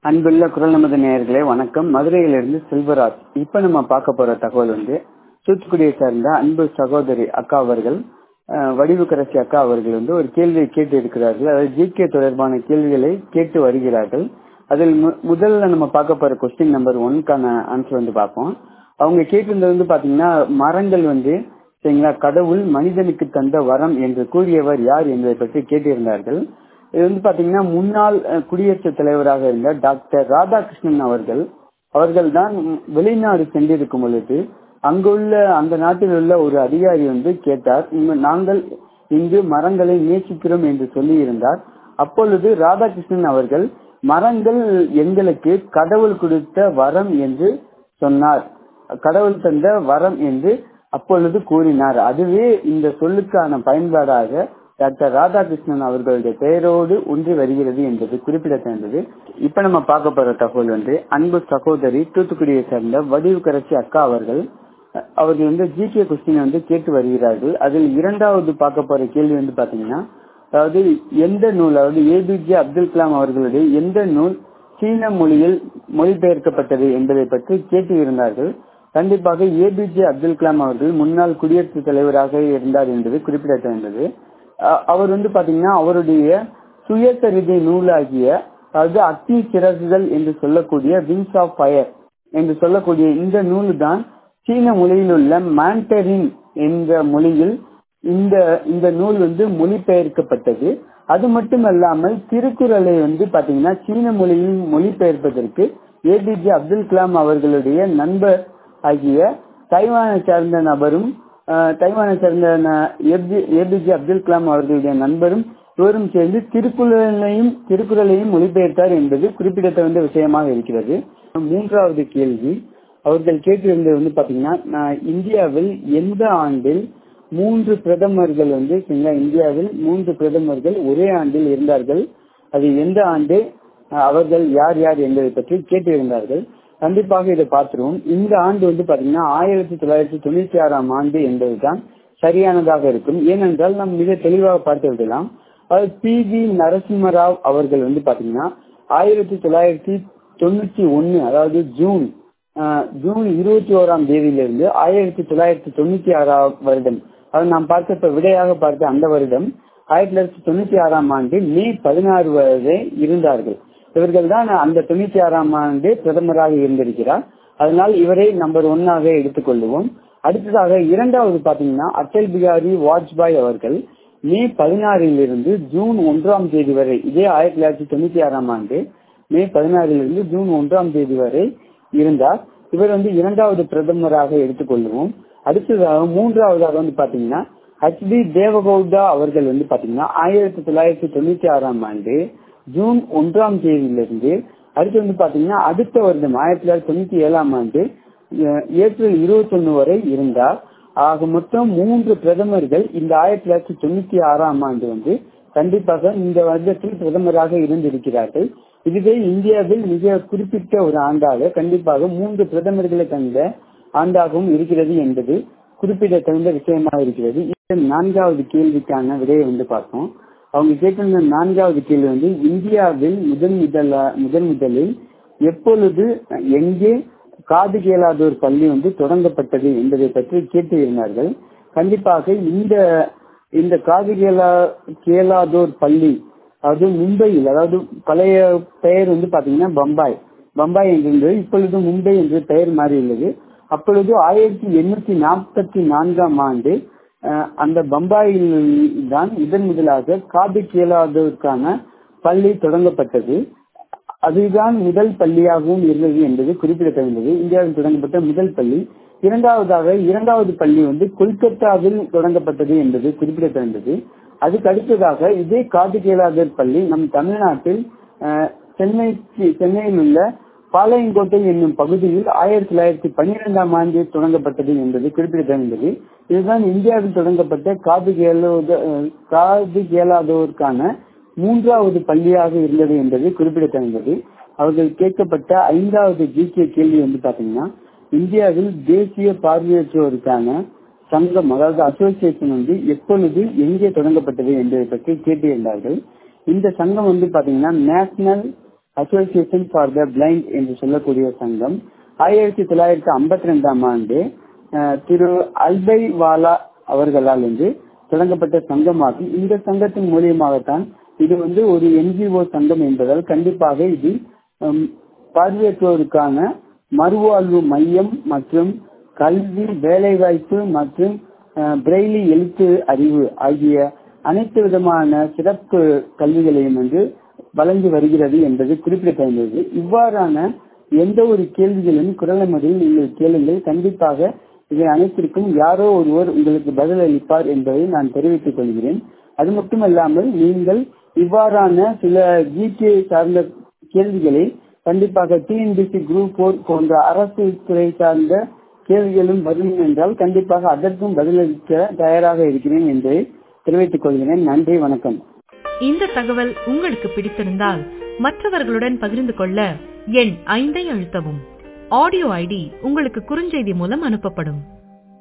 அன்புள்ள குரல் நமது நேயர்களே வணக்கம் மதுரையிலிருந்து செல்வராஜ் இப்ப நம்ம பார்க்க போற தகவல் வந்து தூத்துக்குடியை சேர்ந்த அன்பு சகோதரி அக்கா அவர்கள் அஹ், வடிவுக்கரசி அக்கா அவர்கள் வந்து ஒரு கேள்வியை கேட்டு இருக்கிறார்கள் அதாவது ஜிகே தொடர்பான கேள்விகளை கேட்டு வருகிறார்கள் அதில் மு- முதல்ல நம்ம பார்க்க போற கொஸ்டின் நம்பர் ஒன்க்கான ஆன்சர் வந்து பார்ப்போம் அவங்க கேட்டிருந்தது வந்து பாத்தீங்கன்னா மரங்கள் வந்து சரிங்களா கடவுள் மனிதனுக்கு தந்த வரம் என்று கூறியவர் யார் என்பதை பற்றி கேட்டிருந்தார்கள் இது வந்து பாத்தீங்கன்னா முன்னாள் அஹ், குடியரசுத் தலைவராக இருந்த டாக்டர் ராதாகிருஷ்ணன் அவர்கள் அவர்கள் தான் வெளிநாடு சென்றிருக்கும் பொழுது அங்குள்ள அந்த நாட்டில் உள்ள ஒரு அதிகாரி வந்து கேட்டார் "உங்க- நாங்கள் இங்கு மரங்களை நேசிக்கிறோம் என்று சொல்லி இருந்தார் அப்பொழுது ராதாகிருஷ்ணன் அவர்கள் மரங்கள் எங்களுக்கு கடவுள் கொடுத்த வரம் என்று சொன்னார் கடவுள் தந்த வரம் என்று அப்பொழுது கூறினார் அதுவே இந்த சொல்லுக்கான பயன்பாடாக டாக்டர் ராதாகிருஷ்ணன் அவர்களுடைய பெயரோடு ஒன்றி வருகிறது என்பது குறிப்பிடத்தக்கது இப்ப நம்ம பார்க்க போற தகவல் வந்து அன்பு சகோதரி தூத்துக்குடியை சேர்ந்த வடிவுக்கரசி அக்கா அவர்கள் அஹ், அவர்கள் வந்து ஜிகே கொஸ்டின் வந்து கேட்டு வருகிறார்கள் அதில் இரண்டாவது பார்க்க போற கேள்வி வந்து பாத்தீங்கன்னா அதாவது எந்த நூல் அதாவது ஏபிஜே அப்துல் கலாம் அவர்களுடைய எந்த நூல் சீன மொழியில் மொழிபெயர்க்கப்பட்டது என்பதை பற்றி கேட்டு இருந்தார்கள் கண்டிப்பாக ஏபிஜே அப்துல் கலாம் அவர்கள் முன்னாள் குடியரசுத் தலைவராக இருந்தார் என்பது குறிப்பிடத்தக்கது அஹ் அவர் வந்து பாத்தீங்கன்னா அவருடைய சுயசரிதை நூலாகிய அதாவது அக்னி சிறகுகள் என்று சொல்லக்கூடிய விங்ஸ் ஆஃப் ஃபயர் என்று சொல்லக்கூடிய இந்த நூல் தான் சீன மொழியில் உள்ள மாண்டரின் என்ற மொழியில் இந்த இந்த நூல் வந்து மொழிபெயர்க்கப்பட்டது அது மட்டுமல்லாமல் திருக்குறளை வந்து பாத்தீங்கன்னா சீன மொழியில் மொழிபெயர்ப்பதற்கு ஏபிஜே அப்துல் கலாம் அவர்களுடைய நண்பர் ஆகிய தைவானை சேர்ந்த நபரும் அஹ், தைவானை சேர்ந்த ஏபிஜே அப்துல் கலாம் அவர்களுடைய நண்பரும் இவரும் சேர்ந்து திருக்குறளையும் திருக்குறளையும் மொழிபெயர்த்தார் என்பது குறிப்பிடத்தகுந்த விஷயமாக இருக்கிறது மூன்றாவது கேள்வி அவர்கள் கேட்டிருந்தது வந்து பாத்தீங்கன்னா நான் இந்தியாவில் எந்த ஆண்டில் மூன்று பிரதமர்கள் வந்து சரிங்களா, இந்தியாவில் மூன்று பிரதமர்கள் ஒரே ஆண்டில் இருந்தார்கள் அது எந்த ஆண்டு அஹ், அவர்கள் யார் யார் என்பதை பற்றி கேட்டிருந்தார்கள் கண்டிப்பாக இதை பார்த்துருவோம் இந்த ஆண்டு வந்து பாத்தீங்கன்னா ஆயிரத்தி தொள்ளாயிரத்தி தொண்ணூத்தி ஆறாம் ஆண்டு என்பதுதான் சரியானதாக இருக்கும் ஏனென்றால் நாம் மிக தெளிவாக பார்த்து விடலாம் அதாவது பி வி நரசிம்மராவ் அவர்கள் வந்து பாத்தீங்கன்னா ஆயிரத்தி தொள்ளாயிரத்தி தொண்ணூத்தி ஒன்னு அதாவது ஜூன் ஆஹ், ஜூன் இருபத்தி ஓராம் தேதியிலிருந்து ஆயிரத்தி தொள்ளாயிரத்தி தொண்ணூத்தி ஆறாம் வருடம் அது நாம் பார்த்த இப்ப விடையாக பார்த்த அந்த வருடம் ஆயிரத்தி தொள்ளாயிரத்தி தொண்ணூத்தி ஆறாம் ஆண்டு மே பதினாறு வரை இருந்தார்கள் இவர்கள் தான் அந்த தொண்ணூத்தி ஆறாம் ஆண்டு பிரதமராக இருந்திருக்கிறார் அதனால் இவரை நம்பர் ஒன்னாக எடுத்துக்கொள்வோம் அடுத்ததாக இரண்டாவது பாத்தீங்கன்னா அடல் பிகாரி வாஜ்பாய் அவர்கள் மே பதினாறிலிருந்து ஜூன் ஒன்றாம் தேதி வரை இதே ஆயிரத்தி தொள்ளாயிரத்தி தொண்ணூத்தி ஆறாம் ஆண்டு மே பதினாறிலிருந்து ஜூன் ஒன்றாம் தேதி வரை இருந்தார் இவர் வந்து இரண்டாவது பிரதமராக எடுத்துக்கொள்வோம் அடுத்ததாக மூன்றாவதாக வந்து பாத்தீங்கன்னா ஹெச் டி தேவகவுடா அவர்கள் வந்து பாத்தீங்கன்னா ஆயிரத்தி தொள்ளாயிரத்தி தொண்ணூத்தி ஆறாம் ஆண்டு ஜூன் ஒன்றாம் தேதியிலிருந்து அடுத்து வந்து பாத்தீங்கன்னா அடுத்த வருடம் ஆயிரத்தி தொள்ளாயிரத்தி தொண்ணூத்தி ஏழாம் ஆண்டு அஹ், ஏப்ரல் இருபத்தி வரை இருந்தார் ஆக மொத்தம் மூன்று பிரதமர்கள் இந்த ஆயிரத்தி தொள்ளாயிரத்தி தொண்ணூத்தி ஆறாம் ஆண்டு வந்து கண்டிப்பாக இந்த வருடத்தில் பிரதமராக இருந்திருக்கிறார்கள் இதுவே இந்தியாவில் மிக குறிப்பிட்ட ஒரு ஆண்டாக கண்டிப்பாக மூன்று பிரதமர்களை கண்ட ஆண்டாகவும் இருக்கிறது என்பது குறிப்பிடத்தகுந்த விஷயமாக இருக்கிறது இந்த நான்காவது கேள்விக்கான விடையை வந்து பார்த்தோம் அவங்க கேட்டிருந்த நான்காவது கேள்வி வந்து இந்தியாவில் முதன் முதல முதன் முதலில் எப்பொழுது எங்கே காது கேளாதோர் பள்ளி வந்து தொடங்கப்பட்டது என்பதை பற்றி கேட்டு இருந்தார்கள் கண்டிப்பாக இந்த இந்த காது கேளா கேளாதோர் பள்ளி அதாவது மும்பையில் அதாவது பழைய பெயர் வந்து பாத்தீங்கன்னா பம்பாய் பம்பாய் என்றிருந்தது இப்பொழுது மும்பை என்று பெயர் மாறியுள்ளது அப்பொழுது ஆயிரத்தி எண்ணூத்தி நாற்பத்தி நான்காம் ஆண்டு அஹ், அந்த பம்பாயில் தான் முதன் முதலாக காது கேளாதோருக்கான பள்ளி தொடங்கப்பட்டது அதுதான் முதல் பள்ளியாகவும் இருந்தது என்பது குறிப்பிடத்தகுந்தது இந்தியாவில் தொடங்கப்பட்ட முதல் பள்ளி இரண்டாவதாக இரண்டாவது பள்ளி வந்து கொல்கத்தாவில் தொடங்கப்பட்டது என்பது குறிப்பிடத்தகுந்தது அதுக்கு அடுத்ததாக இதே காது கேளாதர் பள்ளி நம் தமிழ்நாட்டில் அஹ், சென்னைக்கு சென்னையில் உள்ள பாளையங்கோட்டை என்னும் பகுதியில் ஆயிரத்தி தொள்ளாயிரத்தி பன்னிரெண்டாம் ஆண்டு தொடங்கப்பட்டது என்பது குறிப்பிடத்தகுந்தது இதுதான் இந்தியாவில் தொடங்கப்பட்ட காது கேளாத அஹ், காது கேளாதோருக்கான மூன்றாவது பள்ளியாக இருந்தது என்பது குறிப்பிடத்தகுந்தது அவர்கள் கேட்கப்பட்ட ஐந்தாவது ஜிகே கேள்வி வந்து பாத்தீங்கன்னா இந்தியாவில் தேசிய பார்வையற்றோருக்கான சங்கம் அதாவது அசோசியேஷன் வந்து எப்பொழுது எங்கே தொடங்கப்பட்டது என்பதை பற்றி கேட்டிருந்தார்கள் இந்த சங்கம் வந்து பாத்தீங்கன்னா national association for the blind என்று சொல்லக்கூடிய சங்கம் ஆயிரத்தி தொள்ளாயிரத்தி ஐம்பத்தி ரெண்டாம் ஆண்டு திரு அல்பை வாலா அவர்களால் வந்து தொடங்கப்பட்ட சங்கமாகும் இந்த சங்கத்தின் மூலியமாகத்தான் இது வந்து ஒரு என்ஜிஓ சங்கம் என்பதால் கண்டிப்பாக இது பார்வையற்றோருக்கான மறுவாழ்வு மையம் மற்றும் கல்வி வேலைவாய்ப்பு மற்றும் பிரெய்லி எழுத்து அறிவு ஆகிய அனைத்து விதமான சிறப்பு கல்விகளையும் வந்து வழங்கி வருகிறது என்பது குறிப்பிடத்தகுந்தது இவ்வாறான எந்த ஒரு கேள்விகளும் குரலமதில் நீங்கள் கேளுங்கள் கண்டிப்பாக இவை அனைத்திற்கும் யாரோ ஒருவர் உங்களுக்கு பதில் அளிப்பார் என்பதை நான் தெரிவித்துக் கொள்கிறேன் அது மட்டுமல்லாமல் நீங்கள் இவ்வாறான சில ஜிகே சார்ந்த கேள்விகளை கண்டிப்பாக டிஎன்பிசி குரூப் போர் போன்ற அரசு துறை சார்ந்த கேள்விகளும் வரும் என்றால் கண்டிப்பாக அதற்கும் பதிலளிக்க தயாராக இருக்கிறேன் என்பதை தெரிவித்துக் கொள்கிறேன் நன்றி வணக்கம் இந்த தகவல் உங்களுக்கு பிடித்திருந்தால் மற்றவர்களுடன் பகிர்ந்து கொள்ள எண் ஐந்தை அழுத்தவும் ஆடியோ ஐடி உங்களுக்கு குறுஞ்செய்தி மூலம் அனுப்பப்படும்